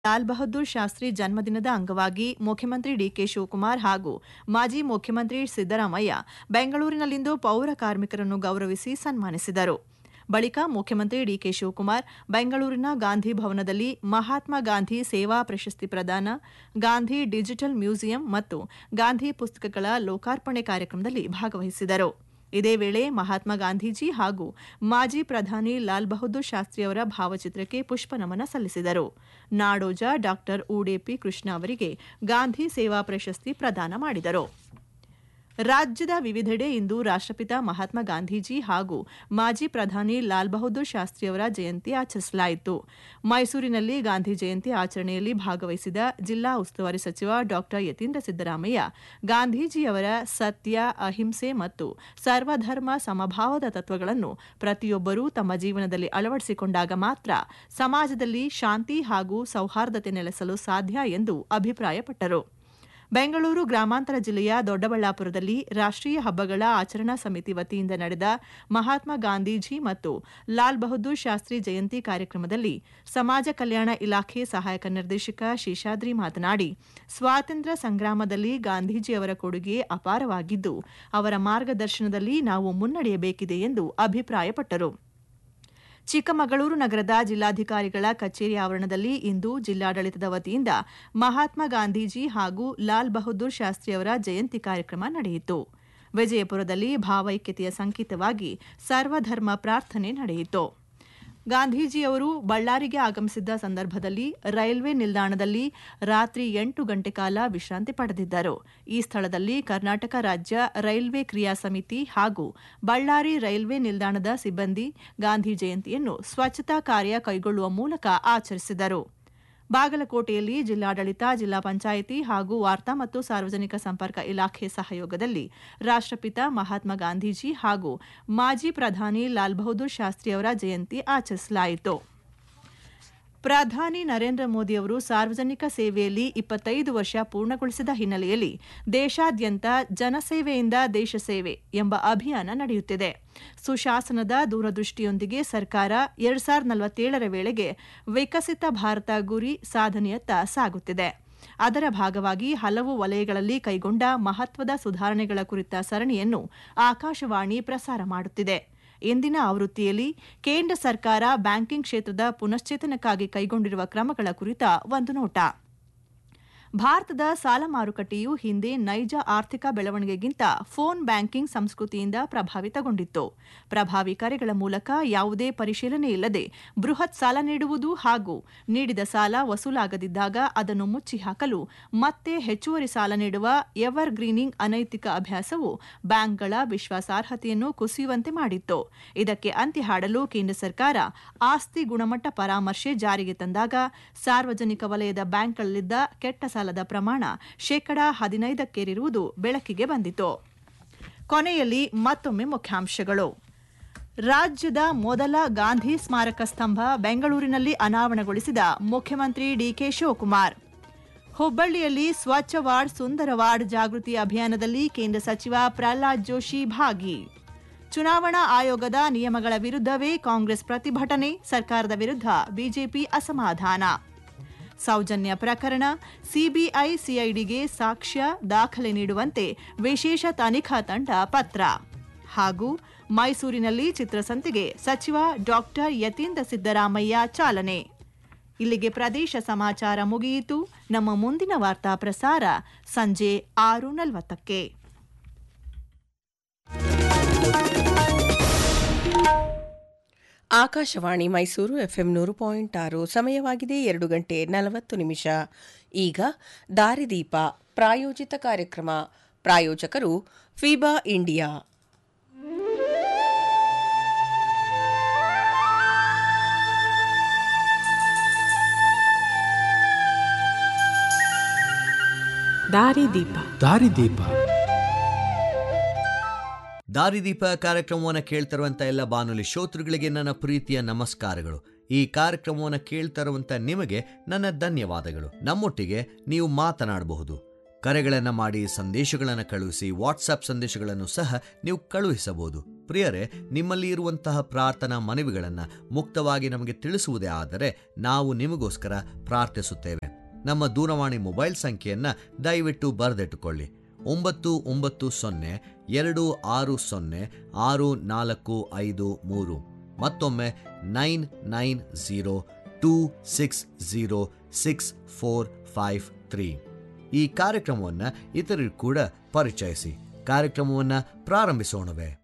ಲಾಲ್ ಬಹದ್ದೂರ್ ಶಾಸ್ತ್ರಿ ಜನ್ಮದಿನದ ಅಂಗವಾಗಿ ಮುಖ್ಯಮಂತ್ರಿ ಡಿಕೆ ಶಿವಕುಮಾರ್ ಹಾಗೂ ಮಾಜಿ ಮುಖ್ಯಮಂತ್ರಿ ಸಿದ್ದರಾಮಯ್ಯ ಬೆಂಗಳೂರಿನಲ್ಲಿಂದು ಪೌರ ಕಾರ್ಮಿಕರನ್ನು ಗೌರವಿಸಿ ಸನ್ಮಾನಿಸಿದರು ಬಳಿಕ ಮುಖ್ಯಮಂತ್ರಿ ಡಿಕೆ ಶಿವಕುಮಾರ್ ಬೆಂಗಳೂರಿನ ಗಾಂಧಿ ಭವನದಲ್ಲಿ ಮಹಾತ್ಮ ಗಾಂಧಿ ಸೇವಾ ಪ್ರಶಸ್ತಿ ಪ್ರದಾನ ಗಾಂಧಿ ಡಿಜಿಟಲ್ ಮ್ಯೂಸಿಯಂ ಮತ್ತು ಗಾಂಧಿ ಪುಸ್ತಕಗಳ ಲೋಕಾರ್ಪಣೆ ಕಾರ್ಯಕ್ರಮದಲ್ಲಿ ಭಾಗವಹಿಸಿದರು ಇದೇ ವೇಳೆ ಮಹಾತ್ಮ ಗಾಂಧೀಜಿ ಹಾಗೂ ಮಾಜಿ ಪ್ರಧಾನಿ ಲಾಲ್ ಬಹದ್ದೂರ್ ಶಾಸ್ತ್ರಿಯವರ ಭಾವಚಿತ್ರಕ್ಕೆ ಪುಷ್ಪನಮನ ಸಲ್ಲಿಸಿದರು ನಾಡೋಜ ಡಾ ಉಡೇಪಿ ಕೃಷ್ಣ ಅವರಿಗೆ ಗಾಂಧಿ ಸೇವಾ ಪ್ರಶಸ್ತಿ ಪ್ರದಾನ ಮಾಡಿದರು ರಾಜ್ಯದ ವಿವಿಧೆಡೆ ಇಂದು ರಾಷ್ಟ್ರಪಿತ ಮಹಾತ್ಮ ಗಾಂಧೀಜಿ ಹಾಗೂ ಮಾಜಿ ಪ್ರಧಾನಿ ಲಾಲ್ ಬಹದ್ದೂರ್ ಶಾಸ್ತ್ರಿಯವರ ಜಯಂತಿ ಆಚರಿಸಲಾಯಿತು ಮೈಸೂರಿನಲ್ಲಿ ಗಾಂಧಿ ಜಯಂತಿ ಆಚರಣೆಯಲ್ಲಿ ಭಾಗವಹಿಸಿದ ಜಿಲ್ಲಾ ಉಸ್ತುವಾರಿ ಸಚಿವ ಡಾ ಯತೀಂದ್ರ ಸಿದ್ದರಾಮಯ್ಯ ಗಾಂಧೀಜಿಯವರ ಸತ್ಯ ಅಹಿಂಸೆ ಮತ್ತು ಸರ್ವಧರ್ಮ ಸಮಭಾವದ ತತ್ವಗಳನ್ನು ಪ್ರತಿಯೊಬ್ಬರೂ ತಮ್ಮ ಜೀವನದಲ್ಲಿ ಅಳವಡಿಸಿಕೊಂಡಾಗ ಮಾತ್ರ ಸಮಾಜದಲ್ಲಿ ಶಾಂತಿ ಹಾಗೂ ಸೌಹಾರ್ದತೆ ನೆಲೆಸಲು ಸಾಧ್ಯ ಎಂದು ಅಭಿಪ್ರಾಯಪಟ್ಟರು ಬೆಂಗಳೂರು ಗ್ರಾಮಾಂತರ ಜಿಲ್ಲೆಯ ದೊಡ್ಡಬಳ್ಳಾಪುರದಲ್ಲಿ ರಾಷ್ಟ್ರೀಯ ಹಬ್ಬಗಳ ಆಚರಣಾ ಸಮಿತಿ ವತಿಯಿಂದ ನಡೆದ ಮಹಾತ್ಮ ಗಾಂಧೀಜಿ ಮತ್ತು ಲಾಲ್ ಬಹದ್ದೂರ್ ಶಾಸ್ತ್ರಿ ಜಯಂತಿ ಕಾರ್ಯಕ್ರಮದಲ್ಲಿ ಸಮಾಜ ಕಲ್ಯಾಣ ಇಲಾಖೆ ಸಹಾಯಕ ನಿರ್ದೇಶಕ ಶೇಷಾದ್ರಿ ಮಾತನಾಡಿ ಸ್ವಾತಂತ್ರ್ಯ ಸಂಗ್ರಾಮದಲ್ಲಿ ಗಾಂಧೀಜಿಯವರ ಕೊಡುಗೆ ಅಪಾರವಾಗಿದ್ದು ಅವರ ಮಾರ್ಗದರ್ಶನದಲ್ಲಿ ನಾವು ಮುನ್ನಡೆಯಬೇಕಿದೆ ಎಂದು ಅಭಿಪ್ರಾಯಪಟ್ಟರು ಚಿಕ್ಕಮಗಳೂರು ನಗರದ ಜಿಲ್ಲಾಧಿಕಾರಿಗಳ ಕಚೇರಿ ಆವರಣದಲ್ಲಿ ಇಂದು ಜಿಲ್ಲಾಡಳಿತದ ವತಿಯಿಂದ ಮಹಾತ್ಮ ಗಾಂಧೀಜಿ ಹಾಗೂ ಲಾಲ್ ಬಹದ್ದೂರ್ ಶಾಸ್ತ್ರಿಯವರ ಜಯಂತಿ ಕಾರ್ಯಕ್ರಮ ನಡೆಯಿತು ವಿಜಯಪುರದಲ್ಲಿ ಭಾವೈಕ್ಯತೆಯ ಸಂಕೇತವಾಗಿ ಸರ್ವಧರ್ಮ ಪ್ರಾರ್ಥನೆ ನಡೆಯಿತು ಗಾಂಧೀಜಿಯವರು ಬಳ್ಳಾರಿಗೆ ಆಗಮಿಸಿದ್ದ ಸಂದರ್ಭದಲ್ಲಿ ರೈಲ್ವೆ ನಿಲ್ದಾಣದಲ್ಲಿ ರಾತ್ರಿ ಎಂಟು ಗಂಟೆ ಕಾಲ ವಿಶ್ರಾಂತಿ ಪಡೆದಿದ್ದರು ಈ ಸ್ಥಳದಲ್ಲಿ ಕರ್ನಾಟಕ ರಾಜ್ಯ ರೈಲ್ವೆ ಕ್ರಿಯಾ ಸಮಿತಿ ಹಾಗೂ ಬಳ್ಳಾರಿ ರೈಲ್ವೆ ನಿಲ್ದಾಣದ ಸಿಬ್ಬಂದಿ ಗಾಂಧಿ ಜಯಂತಿಯನ್ನು ಸ್ವಚ್ಛತಾ ಕಾರ್ಯ ಕೈಗೊಳ್ಳುವ ಮೂಲಕ ಆಚರಿಸಿದರು ಬಾಗಲಕೋಟೆಯಲ್ಲಿ ಜಿಲ್ಲಾಡಳಿತ ಜಿಲ್ಲಾ ಪಂಚಾಯಿತಿ ಹಾಗೂ ವಾರ್ತಾ ಮತ್ತು ಸಾರ್ವಜನಿಕ ಸಂಪರ್ಕ ಇಲಾಖೆ ಸಹಯೋಗದಲ್ಲಿ ರಾಷ್ಟ್ರಪಿತ ಮಹಾತ್ಮ ಗಾಂಧೀಜಿ ಹಾಗೂ ಮಾಜಿ ಪ್ರಧಾನಿ ಲಾಲ್ ಬಹದ್ದೂರ್ ಶಾಸ್ತ್ರಿಯವರ ಜಯಂತಿ ಆಚರಿಸಲಾಯಿತು ಪ್ರಧಾನಿ ನರೇಂದ್ರ ಮೋದಿಯವರು ಸಾರ್ವಜನಿಕ ಸೇವೆಯಲ್ಲಿ ಇಪ್ಪತ್ತೈದು ವರ್ಷ ಪೂರ್ಣಗೊಳಿಸಿದ ಹಿನ್ನೆಲೆಯಲ್ಲಿ ದೇಶಾದ್ಯಂತ ಜನಸೇವೆಯಿಂದ ದೇಶ ಸೇವೆ ಎಂಬ ಅಭಿಯಾನ ನಡೆಯುತ್ತಿದೆ ಸುಶಾಸನದ ದೂರದೃಷ್ಟಿಯೊಂದಿಗೆ ಸರ್ಕಾರ ಎರಡ್ ಸಾವಿರದ ನಲವತ್ತೇಳರ ವೇಳೆಗೆ ವಿಕಸಿತ ಭಾರತ ಗುರಿ ಸಾಧನೆಯತ್ತ ಸಾಗುತ್ತಿದೆ ಅದರ ಭಾಗವಾಗಿ ಹಲವು ವಲಯಗಳಲ್ಲಿ ಕೈಗೊಂಡ ಮಹತ್ವದ ಸುಧಾರಣೆಗಳ ಕುರಿತ ಸರಣಿಯನ್ನು ಆಕಾಶವಾಣಿ ಪ್ರಸಾರ ಮಾಡುತ್ತಿದೆ ಇಂದಿನ ಆವೃತ್ತಿಯಲ್ಲಿ ಕೇಂದ್ರ ಸರ್ಕಾರ ಬ್ಯಾಂಕಿಂಗ್ ಕ್ಷೇತ್ರದ ಪುನಶ್ಚೇತನಕ್ಕಾಗಿ ಕೈಗೊಂಡಿರುವ ಕ್ರಮಗಳ ಕುರಿತ ಒಂದು ನೋಟ ಭಾರತದ ಸಾಲ ಮಾರುಕಟ್ಟೆಯು ಹಿಂದೆ ನೈಜ ಆರ್ಥಿಕ ಬೆಳವಣಿಗೆಗಿಂತ ಫೋನ್ ಬ್ಯಾಂಕಿಂಗ್ ಸಂಸ್ಕೃತಿಯಿಂದ ಪ್ರಭಾವಿತಗೊಂಡಿತ್ತು ಪ್ರಭಾವಿ ಕರೆಗಳ ಮೂಲಕ ಯಾವುದೇ ಪರಿಶೀಲನೆ ಇಲ್ಲದೆ ಬೃಹತ್ ಸಾಲ ನೀಡುವುದು ಹಾಗೂ ನೀಡಿದ ಸಾಲ ವಸೂಲಾಗದಿದ್ದಾಗ ಅದನ್ನು ಮುಚ್ಚಿ ಹಾಕಲು ಮತ್ತೆ ಹೆಚ್ಚುವರಿ ಸಾಲ ನೀಡುವ ಎವರ್ ಗ್ರೀನಿಂಗ್ ಅನೈತಿಕ ಅಭ್ಯಾಸವು ಬ್ಯಾಂಕ್ಗಳ ವಿಶ್ವಾಸಾರ್ಹತೆಯನ್ನು ಕುಸಿಯುವಂತೆ ಮಾಡಿತ್ತು ಇದಕ್ಕೆ ಅಂತ್ಯ ಹಾಡಲು ಕೇಂದ್ರ ಸರ್ಕಾರ ಆಸ್ತಿ ಗುಣಮಟ್ಟ ಪರಾಮರ್ಶೆ ಜಾರಿಗೆ ತಂದಾಗ ಸಾರ್ವಜನಿಕ ವಲಯದ ಬ್ಯಾಂಕ್ಗಳಲ್ಲಿದ್ದ ಕೆಟ್ಟ ಸಾಲದ ಪ್ರಮಾಣ ಶೇಕಡಾ ಹದಿನೈದಕ್ಕೇರಿರುವುದು ಬೆಳಕಿಗೆ ಬಂದಿತು ಕೊನೆಯಲ್ಲಿ ಮತ್ತೊಮ್ಮೆ ಮುಖ್ಯಾಂಶಗಳು ರಾಜ್ಯದ ಮೊದಲ ಗಾಂಧಿ ಸ್ಮಾರಕ ಸ್ತಂಭ ಬೆಂಗಳೂರಿನಲ್ಲಿ ಅನಾವರಣಗೊಳಿಸಿದ ಮುಖ್ಯಮಂತ್ರಿ ಡಿಕೆ ಶಿವಕುಮಾರ್ ಹುಬ್ಬಳ್ಳಿಯಲ್ಲಿ ಸ್ವಚ್ಛ ವಾರ್ಡ್ ಸುಂದರ ವಾರ್ಡ್ ಜಾಗೃತಿ ಅಭಿಯಾನದಲ್ಲಿ ಕೇಂದ್ರ ಸಚಿವ ಪ್ರಹ್ಲಾದ್ ಜೋಶಿ ಭಾಗಿ ಚುನಾವಣಾ ಆಯೋಗದ ನಿಯಮಗಳ ವಿರುದ್ಧವೇ ಕಾಂಗ್ರೆಸ್ ಪ್ರತಿಭಟನೆ ಸರ್ಕಾರದ ವಿರುದ್ಧ ಬಿಜೆಪಿ ಅಸಮಾಧಾನ ಸೌಜನ್ಯ ಪ್ರಕರಣ ಸಿಬಿಐ ಸಿಐಡಿಗೆ ಸಾಕ್ಷ್ಯ ದಾಖಲೆ ನೀಡುವಂತೆ ವಿಶೇಷ ತನಿಖಾ ತಂಡ ಪತ್ರ ಹಾಗೂ ಮೈಸೂರಿನಲ್ಲಿ ಚಿತ್ರಸಂತೆಗೆ ಸಚಿವ ಡಾಕ್ಟರ್ ಯತೀಂದ್ರ ಸಿದ್ದರಾಮಯ್ಯ ಚಾಲನೆ ಇಲ್ಲಿಗೆ ಪ್ರದೇಶ ಸಮಾಚಾರ ಮುಗಿಯಿತು ನಮ್ಮ ಮುಂದಿನ ವಾರ್ತಾ ಪ್ರಸಾರ ಸಂಜೆ ಆರು ನಲವತ್ತಕ್ಕೆ ಆಕಾಶವಾಣಿ ಮೈಸೂರು ಎಫ್ಎಂ ನೂರು ಪಾಯಿಂಟ್ ಆರು ಸಮಯವಾಗಿದೆ ಎರಡು ಗಂಟೆ ನಲವತ್ತು ನಿಮಿಷ ಈಗ ದಾರಿದೀಪ ಪ್ರಾಯೋಜಿತ ಕಾರ್ಯಕ್ರಮ ಪ್ರಾಯೋಜಕರು ಫಿಬಾ ಇಂಡಿಯಾ ದಾರಿದೀಪ ದಾರಿದೀಪ ದಾರಿದೀಪ ಕಾರ್ಯಕ್ರಮವನ್ನು ಕೇಳ್ತಿರುವಂಥ ಎಲ್ಲ ಬಾನುಲಿ ಶ್ರೋತೃಗಳಿಗೆ ನನ್ನ ಪ್ರೀತಿಯ ನಮಸ್ಕಾರಗಳು ಈ ಕಾರ್ಯಕ್ರಮವನ್ನು ಕೇಳ್ತಿರುವಂಥ ನಿಮಗೆ ನನ್ನ ಧನ್ಯವಾದಗಳು ನಮ್ಮೊಟ್ಟಿಗೆ ನೀವು ಮಾತನಾಡಬಹುದು ಕರೆಗಳನ್ನು ಮಾಡಿ ಸಂದೇಶಗಳನ್ನು ಕಳುಹಿಸಿ ವಾಟ್ಸಪ್ ಸಂದೇಶಗಳನ್ನು ಸಹ ನೀವು ಕಳುಹಿಸಬಹುದು ಪ್ರಿಯರೇ ನಿಮ್ಮಲ್ಲಿ ಇರುವಂತಹ ಪ್ರಾರ್ಥನಾ ಮನವಿಗಳನ್ನು ಮುಕ್ತವಾಗಿ ನಮಗೆ ತಿಳಿಸುವುದೇ ಆದರೆ ನಾವು ನಿಮಗೋಸ್ಕರ ಪ್ರಾರ್ಥಿಸುತ್ತೇವೆ ನಮ್ಮ ದೂರವಾಣಿ ಮೊಬೈಲ್ ಸಂಖ್ಯೆಯನ್ನು ದಯವಿಟ್ಟು ಬರೆದಿಟ್ಟುಕೊಳ್ಳಿ ಒಂಬತ್ತು ಒಂಬತ್ತು ಸೊನ್ನೆ ಎರಡು ಆರು ಸೊನ್ನೆ ಆರು ನಾಲ್ಕು ಐದು ಮೂರು ಮತ್ತೊಮ್ಮೆ nine nine zero two six zero six four five three ಈ ಕಾರ್ಯಕ್ರಮವನ್ನು ಇತರರಿಗೂ ಕೂಡ ಪರಿಚಯಿಸಿ ಕಾರ್ಯಕ್ರಮವನ್ನು ಪ್ರಾರಂಭಿಸೋಣವೇ